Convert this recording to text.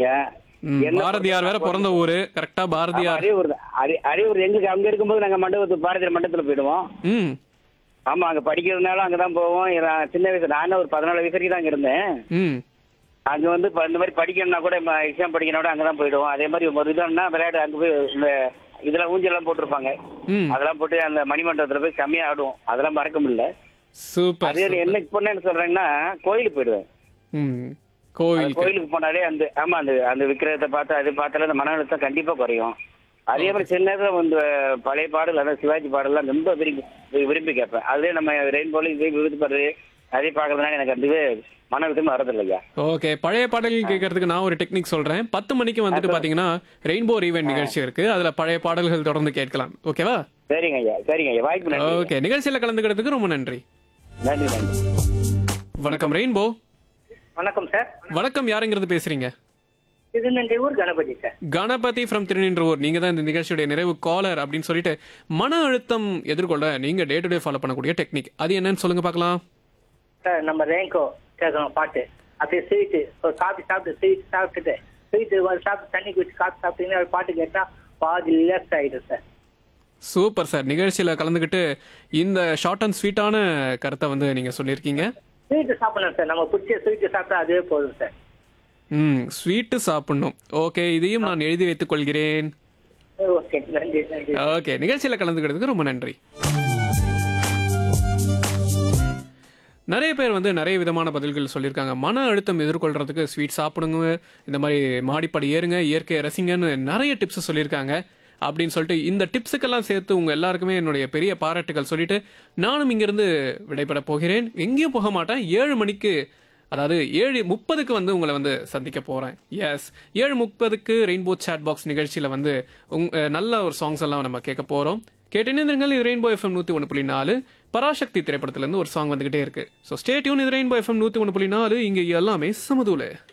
படிச்சேன் ம், என்ன பாரதியார் வேற பிறந்த ஊரு கரெக்டா ஆமா, பாரதியார் அரியலூர் தான். அரி- அரியலூர் எங்களுக்கு அங்க இருக்கும்போது நாங்க மண்டபத்து பாரதியார் மண்டபத்துல போயிடுவோம் ம் ஆமா அங்க படிக்கிறதுனால அங்கதான் போவோம் நான் சின்ன வயசு நானும் ஒரு பதினாலு வயசு வரைக்கும் தான் அங்க இருந்தேன் ம் அங்க வந்து இப்ப இந்த மாதிரி படிக்கணும்னா கூட எக்ஸாம் படிக்கணும் கூட அங்கதான் போயிடுவோம் அதே மாதிரி ஒரு இதுன்னா விளையாட்டு அங்க போய் இந்த இதெல்லாம் ஊஞ்சல்லாம் போட்டிருப்பாங்க ம் அதெல்லாம் போட்டு அந்த மணிமண்டபத்துல போய் செம்மையா ஆடுவோம் அதெல்லாம் மறக்க முடியல சூப்பர் அதே என்ன பண்ணேன்னு சொல்றேன்னா கோயிலுக்கு போயிடுவேன் ம் அந்த கோவில் கோயிலுக்கு போனாலே அந்த ஆமா அந்த அந்த விக்கிரகத்தை பார்த்து அது பார்த்தாலே அந்த மன அழுத்தம் கண்டிப்பா குறையும் அதே மாதிரி சில நேரத்தில் இந்த பழைய பாடல் அதாவது சிவாஜி பாடல்லாம் ரொம்ப விரும்பி விரும்பி கேட்பேன் அதுவே நம்ம ரெயின்போல இதே விருதுப்படுறது அதே பார்க்கறதுனால எனக்கு அந்த இது மன அழுத்தம் வரதில்லையா ஓகே பழைய பாடல்கள் கேட்கறதுக்கு நான் ஒரு டெக்னிக் சொல்றேன் பத்து மணிக்கு வந்துட்டு பாத்தீங்கன்னா ரெயின்போ ரீவெண்ட் நிகழ்ச்சி இருக்கு அதுல பழைய பாடல்கள் தொடர்ந்து கேட்கலாம் ஓகேவா சரிங்க ஐயா சரிங்க ஐயா வாய்ப்பு நன்றி ஓகே நிகழ்ச்சியில கலந்துக்கிறதுக்கு ரொம்ப நன்றி நன்றி நன்றி வணக்கம் ரெயின்போ வணக்கம் சார் வணக்கம் யாருங்கிறது பேசுறீங்க திருநெல்வேலூர் கணபதி சார் கணபதி ஃப்ரம் திருநின்றவூர் நீங்க தான் இந்த நிகழ்ச்சியுடைய நிறைவு காலர் அப்படின்னு சொல்லிட்டு மன அழுத்தம் எதிர்கொள்ள நீங்க டே டு டே ஃபாலோ பண்ணக்கூடிய டெக்னிக் அது என்னன்னு சொல்லுங்க பார்க்கலாம் சார் நம்ம ரேங்கோ கேட்கணும் பாட்டு அப்படியே ஸ்வீட்டு ஒரு காபி சாப்பிட்டு ஸ்வீட் சாப்பிட்டுட்டு ஸ்வீட்டு ஒரு சாப்பிட்டு தண்ணி குடிச்சு காபி சாப்பிட்டீங்கன்னா ஒரு பாட்டு கேட்டா பாதி ரிலாக்ஸ் ஆயிடும் சார் சூப்பர் சார் நிகழ்ச்சியில கலந்துக்கிட்டு இந்த ஷார்ட் அண்ட் ஸ்வீட்டான கருத்தை வந்து நீங்க சொல்லியிருக்கீங்க ஸ்வீட்டு சாப்பிடணும் சார் நம்ம பிடிச்ச ஸ்வீட்டு சாப்பிட்டா அதுவே போதும் சார் ம் ஸ்வீட்டு சாப்பிடணும் ஓகே இதையும் நான் எழுதி வைத்துக் கொள்கிறேன் ஓகே நன்றி நன்றி ஓகே நிகழ்ச்சியில கலந்துக்கிறதுக்கு ரொம்ப நன்றி நிறைய பேர் வந்து நிறைய விதமான பதில்கள் சொல்லியிருக்காங்க மன அழுத்தம் எதிர்கொள்றதுக்கு ஸ்வீட் சாப்பிடுங்க இந்த மாதிரி மாடிப்படி ஏறுங்க இயற்கையை ரசிங்கன்னு நிறைய டிப்ஸ் சொல்லியிருக்காங்க அப்படின்னு சொல்லிட்டு இந்த டிப்ஸுக்கெல்லாம் சேர்த்து உங்க எல்லாருக்குமே என்னுடைய பெரிய பாராட்டுகள் சொல்லிட்டு நானும் இங்கிருந்து விடைபெற போகிறேன் எங்கேயும் போக மாட்டேன் ஏழு மணிக்கு அதாவது ஏழு முப்பதுக்கு வந்து உங்களை வந்து சந்திக்க போறேன் எஸ் ஏழு முப்பதுக்கு ரெயின்போ சாட் பாக்ஸ் நிகழ்ச்சியில வந்து உங் அஹ் நல்ல ஒரு சாங்ஸ் எல்லாம் நம்ம கேட்க போறோம் கேட்டிருந்தீர்கள் இது ரெயின்போ எஃப்எம் நூத்தி ஒன்று புள்ளி நாலு பராசக்தி திரைப்படத்துல இருந்து ஒரு சாங் வந்துகிட்டே இருக்கு ஸோ ஸ்டேட்யூன் இது ரெயின்போ எஃப்எம் நூத்தி ஒன்று புள்ளி நாலு இங்க எல்லாமே சமதூல